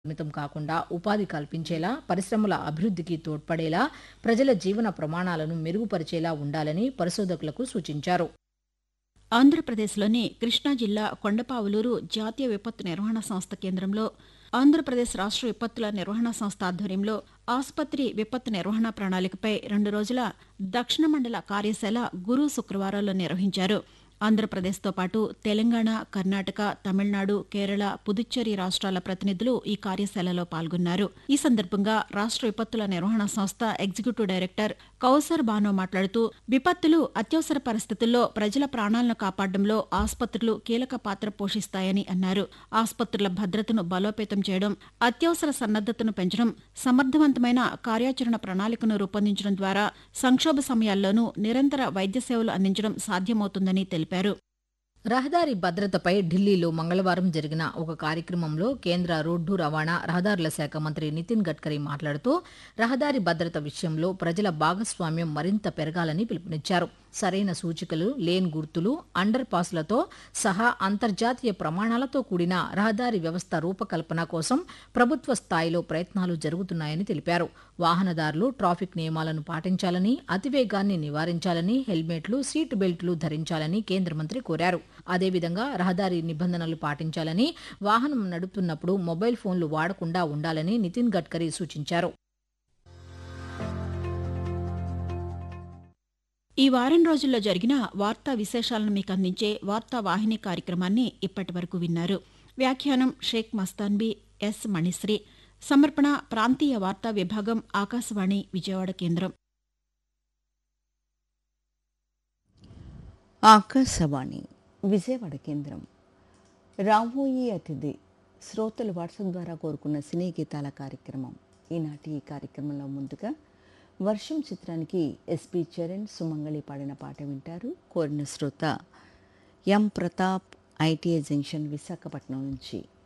పరిమితం కాకుండా ఉపాధి కల్పించేలా పరిశ్రమల అభివృద్ధికి తోడ్పడేలా ప్రజల జీవన ప్రమాణాలను మెరుగుపరిచేలా ఉండాలని పరిశోధకులకు సూచించారు ఆంధ్రప్రదేశ్లోని కృష్ణా జిల్లా కొండపావులూరు జాతీయ విపత్తు నిర్వహణ సంస్థ కేంద్రంలో ఆంధ్రప్రదేశ్ రాష్ట్ర విపత్తుల నిర్వహణ సంస్థ ఆధ్వర్యంలో ఆసుపత్రి విపత్తు నిర్వహణ ప్రణాళికపై రెండు రోజుల దక్షిణ మండల కార్యశాల గురు శుక్రవారాల్లో నిర్వహించారు ఆంధ్రప్రదేశ్తో పాటు తెలంగాణ కర్ణాటక తమిళనాడు కేరళ పుదుచ్చేరి రాష్ట్రాల ప్రతినిధులు ఈ కార్యశాలలో పాల్గొన్నారు ఈ సందర్భంగా రాష్ట్ర విపత్తుల నిర్వహణ సంస్థ ఎగ్జిక్యూటివ్ డైరెక్టర్ కౌసర్ బానో మాట్లాడుతూ విపత్తులు అత్యవసర పరిస్థితుల్లో ప్రజల ప్రాణాలను కాపాడడంలో ఆసుపత్రులు కీలక పాత్ర పోషిస్తాయని అన్నారు ఆసుపత్రుల భద్రతను బలోపేతం చేయడం అత్యవసర సన్నద్దతను పెంచడం సమర్థవంతమైన కార్యాచరణ ప్రణాళికను రూపొందించడం ద్వారా సంక్షోభ సమయాల్లోనూ నిరంతర వైద్య సేవలు అందించడం సాధ్యమవుతుందని తెలిపారు రహదారి భద్రతపై ఢిల్లీలో మంగళవారం జరిగిన ఒక కార్యక్రమంలో కేంద్ర రోడ్డు రవాణా రహదారుల శాఖ మంత్రి నితిన్ గడ్కరీ మాట్లాడుతూ రహదారి భద్రత విషయంలో ప్రజల భాగస్వామ్యం మరింత పెరగాలని పిలుపునిచ్చారు సరైన సూచికలు లేన్ గుర్తులు అండర్ పాస్లతో సహా అంతర్జాతీయ ప్రమాణాలతో కూడిన రహదారి వ్యవస్థ రూపకల్పన కోసం ప్రభుత్వ స్థాయిలో ప్రయత్నాలు జరుగుతున్నాయని తెలిపారు వాహనదారులు ట్రాఫిక్ నియమాలను పాటించాలని అతివేగాన్ని నివారించాలని హెల్మెట్లు సీట్ బెల్ట్లు ధరించాలని కేంద్ర మంత్రి కోరారు అదేవిధంగా రహదారి నిబంధనలు పాటించాలని వాహనం నడుపుతున్నప్పుడు మొబైల్ ఫోన్లు వాడకుండా ఉండాలని నితిన్ గడ్కరీ సూచించారు ఈ వారం రోజుల్లో జరిగిన వార్తా విశేషాలను మీకు అందించే వార్తా వాహిని కార్యక్రమాన్ని ఇప్పటి వరకు విన్నారు వ్యాఖ్యానం షేక్ మస్తాన్బీ ఎస్ మణిశ్రీ సమర్పణ ప్రాంతీయ వార్తా విభాగం ఆకాశవాణి విజయవాడ కేంద్రం ఆకాశవాణి విజయవాడ కేంద్రం రాబోయే అతిథి శ్రోతలు వాట్సాప్ ద్వారా కోరుకున్న సినీ గీతాల కార్యక్రమం ఈనాటి ఈ కార్యక్రమంలో ముందుగా వర్షం చిత్రానికి ఎస్పి చరణ్ సుమంగళి పాడిన పాట వింటారు కోరిన శ్రోత M Pratap ITI junction Visakhapatnam నుంచి